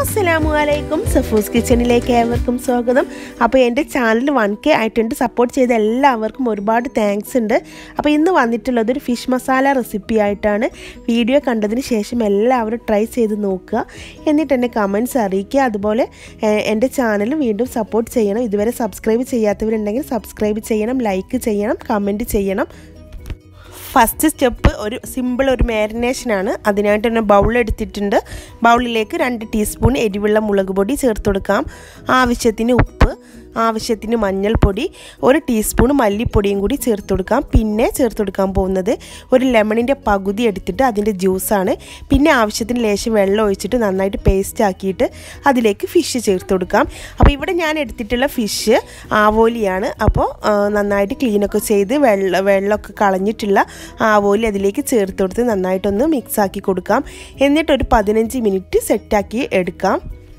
അസ്സലാമു അലൈക്കും സഫൂസ് കിച്ചണിലേക്ക് ഏവർക്കും സ്വാഗതം അപ്പോൾ എൻ്റെ ചാനൽ വൺ കെ ആയിട്ടുണ്ട് സപ്പോർട്ട് ചെയ്ത എല്ലാവർക്കും ഒരുപാട് താങ്ക്സ് ഉണ്ട് അപ്പോൾ ഇന്ന് വന്നിട്ടുള്ളത് ഒരു ഫിഷ് മസാല റെസിപ്പി ആയിട്ടാണ് വീഡിയോ കണ്ടതിന് ശേഷം എല്ലാവരും ട്രൈ ചെയ്ത് നോക്കുക എന്നിട്ട് എന്നെ കമൻറ്റ്സ് അറിയിക്കുക അതുപോലെ ഏഹ്, എൻ്റെ ചാനൽ വീണ്ടും സപ്പോർട്ട് ചെയ്യണം ഇതുവരെ സബ്സ്ക്രൈബ് ചെയ്യാത്തവരുണ്ടെങ്കിൽ സബ്സ്ക്രൈബ് ചെയ്യണം ലൈക്ക് ചെയ്യണം കമൻറ്റ് ചെയ്യണം ഫസ്റ്റ് സ്റ്റെപ്പ് ഒരു സിമ്പിൾ ഒരു മാരിനേഷനാണ് അതിനായിട്ട് തന്നെ ബൗൾ എടുത്തിട്ടുണ്ട് ബൗളിലേക്ക് രണ്ട് ടീസ്പൂൺ എരിവുള്ള മുളക് പൊടി ചേർത്ത് കൊടുക്കാം ആവശ്യത്തിന് ഉപ്പ് ആവശ്യത്തിന് മഞ്ഞൾപ്പൊടി ഒരു ടീസ്പൂൺ മല്ലിപ്പൊടിയും കൂടി ചേർത്ത് കൊടുക്കാം പിന്നെ ചേർത്ത് കൊടുക്കാൻ പോകുന്നത് ഒരു ലെമണിൻ്റെ പകുതി എടുത്തിട്ട് അതിൻ്റെ ജ്യൂസാണ് പിന്നെ ആവശ്യത്തിന് ലേശം വെള്ളം ഒഴിച്ചിട്ട് നന്നായിട്ട് പേസ്റ്റ് ആക്കിയിട്ട് അതിലേക്ക് ഫിഷ് ചേർത്ത് കൊടുക്കാം അപ്പോൾ ഇവിടെ ഞാൻ എടുത്തിട്ടുള്ള ഫിഷ് ആവോലിയാണ് അപ്പോൾ ആ, നന്നായിട്ട് ക്ലീനൊക്കെ ചെയ്ത് വെള്ള വെള്ളമൊക്കെ കളഞ്ഞിട്ടുള്ള ആവോലി അതിലേക്ക് ചേർത്ത് കൊടുത്ത് നന്നായിട്ടൊന്ന് മിക്സ് ആക്കി കൊടുക്കാം എന്നിട്ടൊരു പതിനഞ്ച് മിനിറ്റ് സെറ്റാക്കി എടുക്കാം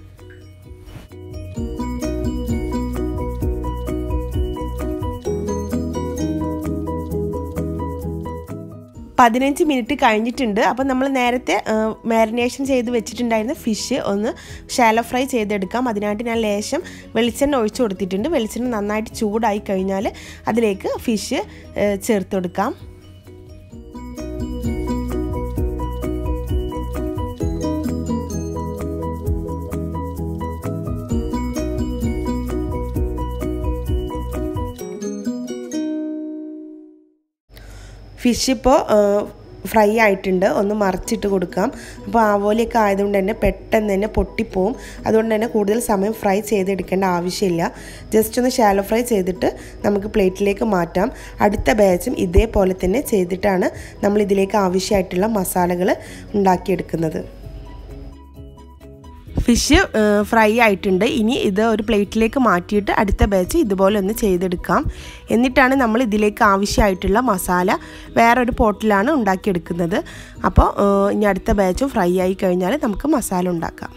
പതിനഞ്ച് മിനിറ്റ് കഴിഞ്ഞിട്ടുണ്ട് അപ്പം നമ്മൾ നേരത്തെ മാരിനേഷൻ ചെയ്ത് വെച്ചിട്ടുണ്ടായിരുന്ന ഫിഷ് ഒന്ന് ഷാലോ ഫ്രൈ ചെയ്തെടുക്കാം അതിനായിട്ട് ഞാൻ ലേശം വെളിച്ചെണ്ണ ഒഴിച്ചു കൊടുത്തിട്ടുണ്ട് വെളിച്ചെണ്ണ നന്നായിട്ട് ചൂടായി കഴിഞ്ഞാൽ അതിലേക്ക് ഫിഷ് ചേർത്ത് കൊടുക്കാം ഫിഷ് ഇപ്പോൾ ഫ്രൈ ആയിട്ടുണ്ട് ഒന്ന് മറിച്ചിട്ട് കൊടുക്കാം അപ്പോൾ ആവോലിയൊക്കെ ആയതുകൊണ്ട് തന്നെ പെട്ടെന്ന് തന്നെ പൊട്ടിപ്പോവും അതുകൊണ്ട് തന്നെ കൂടുതൽ സമയം ഫ്രൈ ചെയ്തെടുക്കേണ്ട ആവശ്യമില്ല ജസ്റ്റ് ഒന്ന് ഷാലോ ഫ്രൈ ചെയ്തിട്ട് നമുക്ക് പ്ലേറ്റിലേക്ക് മാറ്റാം അടുത്ത ബാച്ചും ഇതേപോലെ തന്നെ ചെയ്തിട്ടാണ് നമ്മൾ ഇതിലേക്ക് ആവശ്യമായിട്ടുള്ള മസാലകൾ ഉണ്ടാക്കിയെടുക്കുന്നത് ഫിഷ് ഫ്രൈ ആയിട്ടുണ്ട് ഇനി ഇത് ഒരു പ്ലേറ്റിലേക്ക് മാറ്റിയിട്ട് അടുത്ത ബാച്ച് ഇതുപോലെ ഒന്ന് ചെയ്തെടുക്കാം എന്നിട്ടാണ് നമ്മൾ ഇതിലേക്ക് ആവശ്യമായിട്ടുള്ള മസാല വേറൊരു പോട്ടിലാണ് ഉണ്ടാക്കിയെടുക്കുന്നത് അപ്പോൾ ഇനി അടുത്ത ബാച്ചും ഫ്രൈ ആയി കഴിഞ്ഞാൽ നമുക്ക് മസാല ഉണ്ടാക്കാം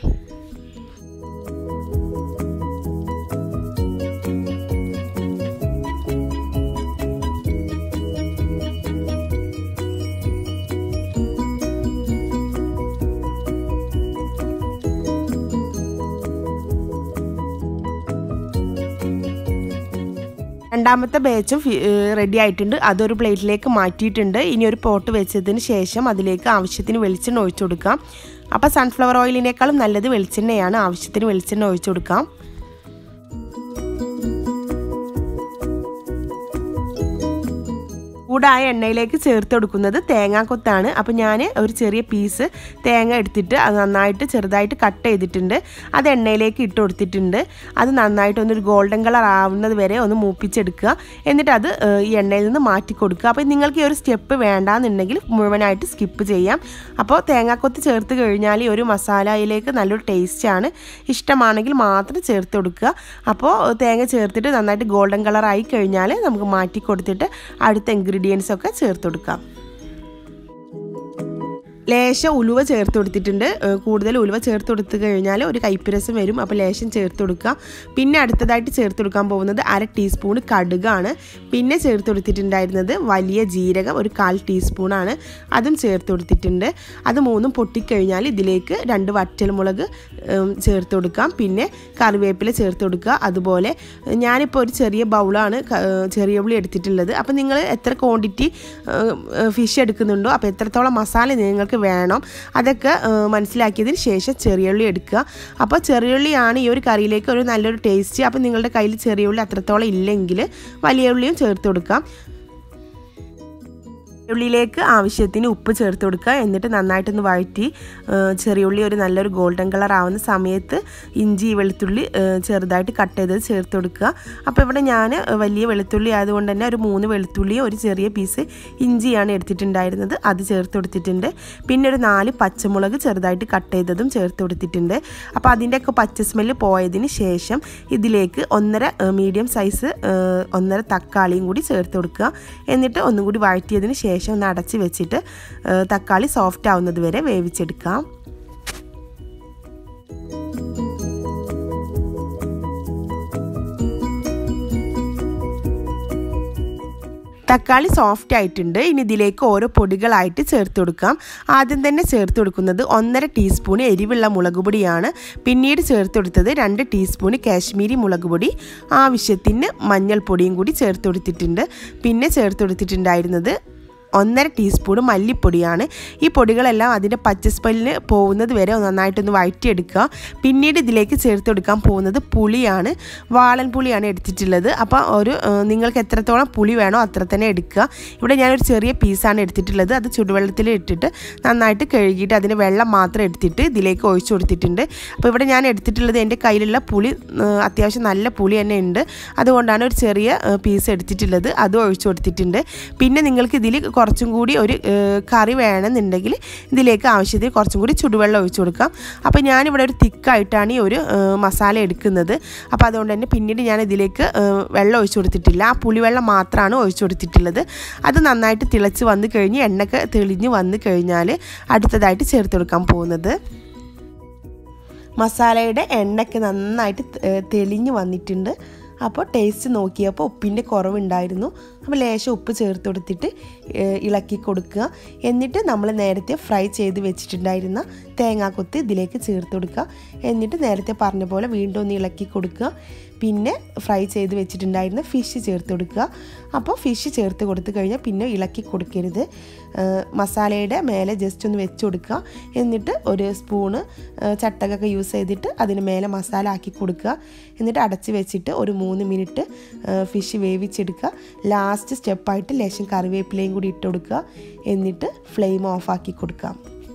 രണ്ടാമത്തെ ബാച്ചും റെഡി ആയിട്ടുണ്ട് അതൊരു പ്ലേറ്റിലേക്ക് മാറ്റിയിട്ടുണ്ട് ഇനി ഒരു പോട്ട് വെച്ചതിന് ശേഷം അതിലേക്ക് ആവശ്യത്തിന് വെളിച്ചെണ്ണ ഒഴിച്ചു കൊടുക്കാം അപ്പോൾ സൺഫ്ലവർ ഓയിലിനേക്കാളും നല്ലത് വെളിച്ചെണ്ണയാണ് ആവശ്യത്തിന് വെളിച്ചെണ്ണ ഒഴിച്ചു കൊടുക്കാം ചൂടായ എണ്ണയിലേക്ക് ചേർത്ത് കൊടുക്കുന്നത് തേങ്ങാക്കൊത്താണ് അപ്പോൾ ഞാൻ ഒരു ചെറിയ പീസ് തേങ്ങ എടുത്തിട്ട് അത് നന്നായിട്ട് ചെറുതായിട്ട് കട്ട് ചെയ്തിട്ടുണ്ട് അത് എണ്ണയിലേക്ക് ഇട്ട് കൊടുത്തിട്ടുണ്ട് അത് നന്നായിട്ട് ഒന്നൊരു ഗോൾഡൻ കളർ ആവുന്നത് വരെ ഒന്ന് മൂപ്പിച്ചെടുക്കുക എന്നിട്ട് അത് ഏഹ്, ഈ എണ്ണയിൽ നിന്ന് മാറ്റി കൊടുക്കുക അപ്പോൾ നിങ്ങൾക്ക് ഈ ഒരു സ്റ്റെപ്പ് വേണ്ടാന്നുണ്ടെങ്കിൽ മുഴുവനായിട്ട് സ്കിപ്പ് ചെയ്യാം അപ്പോൾ തേങ്ങാക്കൊത്ത് ചേർത്ത് കഴിഞ്ഞാൽ ഈ ഒരു മസാലയിലേക്ക് നല്ലൊരു ടേസ്റ്റാണ് ഇഷ്ടമാണെങ്കിൽ മാത്രം ചേർത്ത് കൊടുക്കുക അപ്പോൾ തേങ്ങ ചേർത്തിട്ട് നന്നായിട്ട് ഗോൾഡൻ കളർ ആയി കഴിഞ്ഞാൽ നമുക്ക് മാറ്റി കൊടുത്തിട്ട് അടുത്ത ഇൻഗ്രീഡിയൻസ് ഒക്കെ ചേർത്ത് കൊടുക്കാം ലേശം ഉലുവ ചേർത്ത് കൊടുത്തിട്ടുണ്ട് ഏഹ് കൂടുതൽ ഉലുവ ചേർത്ത് കൊടുത്തു കഴിഞ്ഞാൽ ഒരു കൈപ്പിരസം വരും അപ്പോൾ ലേശം ചേർത്ത് കൊടുക്കുക പിന്നെ അടുത്തതായിട്ട് ചേർത്ത് കൊടുക്കാൻ പോകുന്നത് അര ടീസ്പൂൺ കടുകാണ് പിന്നെ ചേർത്ത് കൊടുത്തിട്ടുണ്ടായിരുന്നത് വലിയ ജീരകം ഒരു കാൽ ടീസ്പൂണാണ് അതും ചേർത്ത് കൊടുത്തിട്ടുണ്ട് അത് മൂന്നും പൊട്ടിക്കഴിഞ്ഞാൽ ഇതിലേക്ക് രണ്ട് വറ്റൽമുളക് ഉം, ചേർത്ത് കൊടുക്കാം പിന്നെ കറിവേപ്പില ചേർത്ത് കൊടുക്കുക അതുപോലെ ഞാനിപ്പോൾ ഒരു ചെറിയ ബൗളാണ് ക- ഏഹ് ചെറിയ ഉള്ളി എടുത്തിട്ടുള്ളത് അപ്പോൾ നിങ്ങൾ എത്ര ക്വാണ്ടിറ്റി ഫിഷ് എടുക്കുന്നുണ്ടോ അപ്പോൾ എത്രത്തോളം മസാല നിങ്ങൾക്ക് വേണം അതൊക്കെ ഏഹ് മനസ്സിലാക്കിയതിന് ശേഷം ചെറിയുള്ളി എടുക്കുക അപ്പോൾ ചെറിയുള്ളിയാണ് ഈ ഒരു കറിയിലേക്ക് ഒരു നല്ലൊരു ടേസ്റ്റ് അപ്പോൾ നിങ്ങളുടെ കയ്യിൽ ചെറിയുള്ളി അത്രത്തോളം ഇല്ലെങ്കിൽ വലിയ ഉള്ളിയും ചേർത്ത് കൊടുക്കാം ഉള്ളിയിലേക്ക് ആവശ്യത്തിന് ഉപ്പ് ചേർത്ത് കൊടുക്കുക എന്നിട്ട് നന്നായിട്ടൊന്ന് വഴറ്റി ഏഹ് ചെറിയുള്ളി ഒരു നല്ലൊരു ഗോൾഡൻ കളർ ആവുന്ന സമയത്ത് ഇഞ്ചി വെളുത്തുള്ളി ഏഹ് ചെറുതായിട്ട് കട്ട് ചെയ്തത് ചേർത്ത് കൊടുക്കുക അപ്പോൾ ഇവിടെ ഞാൻ വലിയ വെളുത്തുള്ളി ആയതുകൊണ്ട് തന്നെ ഒരു മൂന്ന് വെളുത്തുള്ളിയും ഒരു ചെറിയ പീസ് ഇഞ്ചിയാണ് എടുത്തിട്ടുണ്ടായിരുന്നത് അത് ചേർത്ത് കൊടുത്തിട്ടുണ്ട് പിന്നെ ഒരു നാല് പച്ചമുളക് ചെറുതായിട്ട് കട്ട് ചെയ്തതും ചേർത്ത് കൊടുത്തിട്ടുണ്ട് അപ്പോൾ അതിൻ്റെയൊക്കെ പച്ച സ്മെല്ല് പോയതിന് ശേഷം ഇതിലേക്ക് ഒന്നര മീഡിയം സൈസ് ഒന്നര തക്കാളിയും കൂടി ചേർത്ത് കൊടുക്കുക എന്നിട്ട് ഒന്നും കൂടി വഴറ്റിയതിന് ശേഷം ഒന്ന് അടച്ച് വെച്ചിട്ട് ഏഹ് തക്കാളി സോഫ്റ്റ് ആവുന്നത് വരെ വേവിച്ചെടുക്കാം തക്കാളി സോഫ്റ്റ് ആയിട്ടുണ്ട് ഇനി ഇതിലേക്ക് ഓരോ പൊടികളായിട്ട് ചേർത്ത് കൊടുക്കാം ആദ്യം തന്നെ ചേർത്ത് കൊടുക്കുന്നത് ഒന്നര ടീസ്പൂൺ എരിവുള്ള മുളക് പൊടിയാണ് പിന്നീട് ചേർത്ത് കൊടുത്തത് രണ്ട് ടീസ്പൂൺ കാശ്മീരി മുളക് പൊടി ആവശ്യത്തിന് മഞ്ഞൾപ്പൊടിയും കൂടി ചേർത്ത് കൊടുത്തിട്ടുണ്ട് പിന്നെ ചേർത്ത് കൊടുത്തിട്ടുണ്ടായിരുന്നത് ഒന്നര ടീസ്പൂൺ മല്ലിപ്പൊടിയാണ് ഈ പൊടികളെല്ലാം അതിൻ്റെ പച്ച സ്മെല്ലിന് പോകുന്നത് വരെ നന്നായിട്ടൊന്ന് വഴറ്റിയെടുക്കുക പിന്നീട് ഇതിലേക്ക് ചേർത്ത് കൊടുക്കാൻ പോകുന്നത് പുളിയാണ് വാളൻ പുളിയാണ് എടുത്തിട്ടുള്ളത് അപ്പോൾ ഒരു നിങ്ങൾക്ക് എത്രത്തോളം പുളി വേണോ അത്ര തന്നെ എടുക്കുക ഇവിടെ ഞാനൊരു ചെറിയ പീസാണ് എടുത്തിട്ടുള്ളത് അത് ചുടുവെള്ളത്തിൽ ഇട്ടിട്ട് നന്നായിട്ട് കഴുകിയിട്ട് അതിന് വെള്ളം മാത്രം എടുത്തിട്ട് ഇതിലേക്ക് ഒഴിച്ചു കൊടുത്തിട്ടുണ്ട് അപ്പോൾ ഇവിടെ ഞാൻ എടുത്തിട്ടുള്ളത് എൻ്റെ കയ്യിലുള്ള പുളി അത്യാവശ്യം നല്ല പുളി തന്നെ ഉണ്ട് അതുകൊണ്ടാണ് ഒരു ചെറിയ പീസ് എടുത്തിട്ടുള്ളത് അതും ഒഴിച്ചു കൊടുത്തിട്ടുണ്ട് പിന്നെ നിങ്ങൾക്ക് ഇതിൽ കുറച്ചും കൂടി ഒരു കറി വേണമെന്നുണ്ടെങ്കിൽ ഇതിലേക്ക് ആവശ്യത്തിന് കുറച്ചും കൂടി ചുടുവെള്ളം ഒഴിച്ചു കൊടുക്കാം അപ്പോൾ ഞാനിവിടെ ഒരു തിക്കായിട്ടാണ് ഈ ഒരു മസാല എടുക്കുന്നത് അപ്പോൾ അതുകൊണ്ട് തന്നെ പിന്നീട് ഞാൻ ഇതിലേക്ക് വെള്ളം ഒഴിച്ചു കൊടുത്തിട്ടില്ല ആ പുളിവെള്ളം മാത്രമാണ് ഒഴിച്ചു കൊടുത്തിട്ടുള്ളത് അത് നന്നായിട്ട് തിളച്ച് വന്ന് കഴിഞ്ഞ് എണ്ണയൊക്കെ തെളിഞ്ഞ് വന്ന് കഴിഞ്ഞാൽ അടുത്തതായിട്ട് ചേർത്ത് കൊടുക്കാൻ പോകുന്നത് മസാലയുടെ എണ്ണയ്ക്ക് നന്നായിട്ട് തെളിഞ്ഞ് വന്നിട്ടുണ്ട് അപ്പോൾ ടേസ്റ്റ് നോക്കിയപ്പോൾ ഉപ്പിൻ്റെ കുറവുണ്ടായിരുന്നു അപ്പോൾ ലേശം ഉപ്പ് ചേർത്ത് കൊടുത്തിട്ട് ഇളക്കി കൊടുക്കുക എന്നിട്ട് നമ്മൾ നേരത്തെ ഫ്രൈ ചെയ്ത് വെച്ചിട്ടുണ്ടായിരുന്ന തേങ്ങാക്കൊത്ത് ഇതിലേക്ക് ചേർത്ത് കൊടുക്കുക എന്നിട്ട് നേരത്തെ പറഞ്ഞ പോലെ വീണ്ടും ഒന്ന് ഇളക്കി കൊടുക്കുക പിന്നെ ഫ്രൈ ചെയ്ത് വെച്ചിട്ടുണ്ടായിരുന്ന ഫിഷ് ചേർത്ത് കൊടുക്കുക അപ്പോൾ ഫിഷ് ചേർത്ത് കൊടുത്തു കഴിഞ്ഞാൽ പിന്നെ ഇളക്കി കൊടുക്കരുത് മസാലയുടെ മേലെ ജസ്റ്റ് ഒന്ന് വെച്ച് കൊടുക്കുക എന്നിട്ട് ഒരു സ്പൂണ് ചട്ടകൊക്കെ യൂസ് ചെയ്തിട്ട് അതിന് മേലെ മസാല ആക്കി കൊടുക്കുക എന്നിട്ട് അടച്ച് വെച്ചിട്ട് ഒരു മൂന്ന് മിനിറ്റ് ഫിഷ് വേവിച്ചെടുക്കുക ലാസ്റ്റ് സ്റ്റെപ്പായിട്ട് ലേശം കറിവേപ്പിലയും കൂടി ഇട്ട് കൊടുക്കുക എന്നിട്ട് ഫ്ലെയിം ഓഫ് ആക്കി കൊടുക്കാം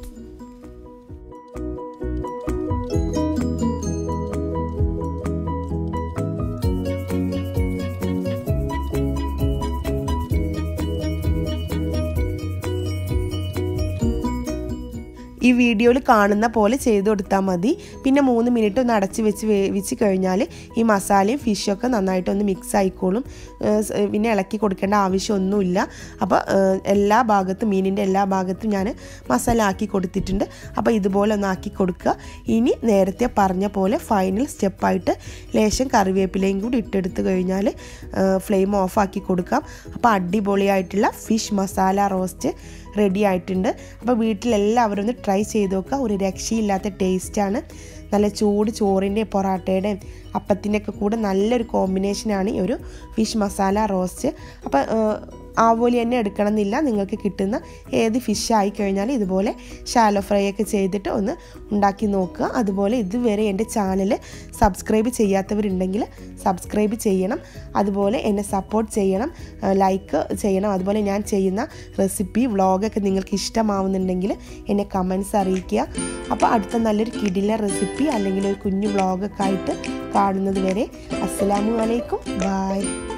ഈ വീഡിയോയിൽ കാണുന്ന പോലെ ചെയ്ത് കൊടുത്താൽ മതി പിന്നെ മൂന്ന് മിനിറ്റ് ഒന്ന് അടച്ച് വെച്ച് വേവിച്ച് കഴിഞ്ഞാൽ ഈ മസാലയും ഫിഷൊക്കെ നന്നായിട്ടൊന്ന് മിക്സ് ആയിക്കോളും പിന്നെ ഇളക്കി കൊടുക്കേണ്ട ആവശ്യമൊന്നുമില്ല അപ്പോൾ എല്ലാ ഭാഗത്തും മീനിൻ്റെ എല്ലാ ഭാഗത്തും ഞാൻ മസാല ആക്കി കൊടുത്തിട്ടുണ്ട് അപ്പോൾ ഇതുപോലെ ഒന്ന് ആക്കി കൊടുക്കുക ഇനി നേരത്തെ പറഞ്ഞ പോലെ ഫൈനൽ സ്റ്റെപ്പായിട്ട് ലേശം കറിവേപ്പിലയും കൂടി ഇട്ടെടുത്ത് കഴിഞ്ഞാൽ ഫ്ലെയിം ഓഫ് ആക്കി കൊടുക്കാം അപ്പോൾ അടിപൊളിയായിട്ടുള്ള ഫിഷ് മസാല റോസ്റ്റ് റെഡി ആയിട്ടുണ്ട് അപ്പോൾ വീട്ടിലെല്ലാവരും ഒന്ന് ട്രൈ ചെയ്ത് നോക്കുക ഒരു രക്ഷയില്ലാത്ത ടേസ്റ്റാണ് നല്ല ചൂട് ചോറിൻ്റെ പൊറാട്ടയുടെയും അപ്പത്തിൻ്റെ ഒക്കെ കൂടെ നല്ലൊരു കോമ്പിനേഷനാണ് ഈ ഒരു ഫിഷ് മസാല റോസ്റ്റ് അപ്പോൾ ആവോലി തന്നെ എടുക്കണമെന്നില്ല നിങ്ങൾക്ക് കിട്ടുന്ന ഏത് ഫിഷ് ആയി കഴിഞ്ഞാൽ ഇതുപോലെ ഷാലോ ഫ്രൈ ഒക്കെ ചെയ്തിട്ട് ഒന്ന് ഉണ്ടാക്കി നോക്കുക അതുപോലെ ഇതുവരെ എൻ്റെ ചാനൽ സബ്സ്ക്രൈബ് ചെയ്യാത്തവരുണ്ടെങ്കിൽ സബ്സ്ക്രൈബ് ചെയ്യണം അതുപോലെ എന്നെ സപ്പോർട്ട് ചെയ്യണം ലൈക്ക് ചെയ്യണം അതുപോലെ ഞാൻ ചെയ്യുന്ന റെസിപ്പി വ്ളോഗൊക്കെ നിങ്ങൾക്ക് ഇഷ്ടമാവുന്നുണ്ടെങ്കിൽ എന്നെ കമൻസ് അറിയിക്കുക അപ്പോൾ അടുത്ത നല്ലൊരു കിടില റെസിപ്പി അല്ലെങ്കിൽ ഒരു കുഞ്ഞു വ്ളോഗൊക്കെ ആയിട്ട് കാണുന്നത് വരെ അസ്സലാമു അലൈക്കും ബായ്